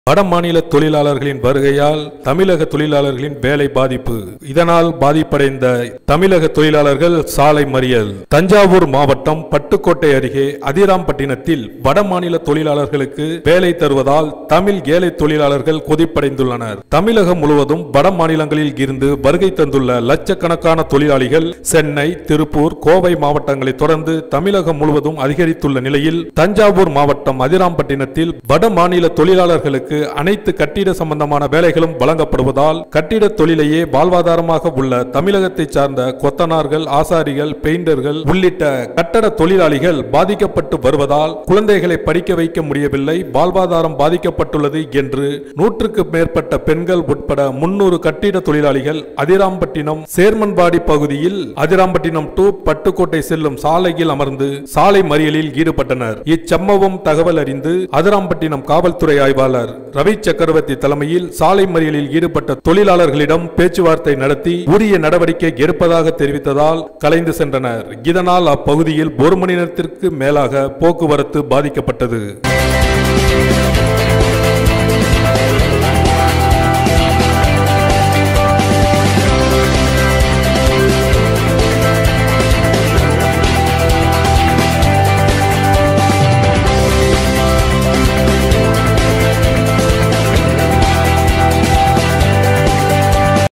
வட மாநில தொழிலாளர்களின் வருகையால் தமிழக தொழிலாளர்களின் வேலை பாதிப்பு இதனால் பாதிப்படைந்த தமிழக தொழிலாளர்கள் சாலை மறியல் தஞ்சாவூர் மாவட்டம் பட்டுக்கோட்டை அருகே அதிராம்பட்டினத்தில் வட மாநில தொழிலாளர்களுக்கு வேலை தருவதால் தமிழ் ஏழை தொழிலாளர்கள் கொதிப்படைந்துள்ளனர் தமிழகம் முழுவதும் வட மாநிலங்களில் இருந்து வருகை தந்துள்ள லட்சக்கணக்கான தொழிலாளிகள் சென்னை திருப்பூர் கோவை மாவட்டங்களை தொடர்ந்து தமிழகம் முழுவதும் அதிகரித்துள்ள நிலையில் தஞ்சாவூர் மாவட்டம் அதிராம்பட்டினத்தில் வட மாநில தொழிலாளர்களுக்கு அனைத்து கட்டிட சம்பந்தமான வேலைகளும் வழங்கப்படுவதால் கட்டிட தொழிலையே வாழ்வாதாரமாக உள்ள தமிழகத்தை சார்ந்த கொத்தனார்கள் ஆசாரிகள் பெயிண்டர்கள் உள்ளிட்ட கட்டட தொழிலாளிகள் பாதிக்கப்பட்டு வருவதால் குழந்தைகளை படிக்க வைக்க முடியவில்லை வாழ்வாதாரம் பாதிக்கப்பட்டுள்ளது என்று நூற்றுக்கு மேற்பட்ட பெண்கள் உட்பட முன்னூறு கட்டிட தொழிலாளிகள் அதிராம்பட்டினம் சேர்மன்பாடி பகுதியில் அதிராம்பட்டினம் டு பட்டுக்கோட்டை செல்லும் சாலையில் அமர்ந்து சாலை மறியலில் ஈடுபட்டனர் இச்சம்பவம் தகவல் அறிந்து அதிராம்பட்டினம் காவல்துறை ஆய்வாளர் ரவி சக்கரவர்த்தி தலைமையில் சாலை மறியலில் ஈடுபட்ட தொழிலாளர்களிடம் பேச்சுவார்த்தை நடத்தி உரிய நடவடிக்கை எடுப்பதாக தெரிவித்ததால் கலைந்து சென்றனர் இதனால் அப்பகுதியில் ஒரு மணி நேரத்திற்கு மேலாக போக்குவரத்து பாதிக்கப்பட்டது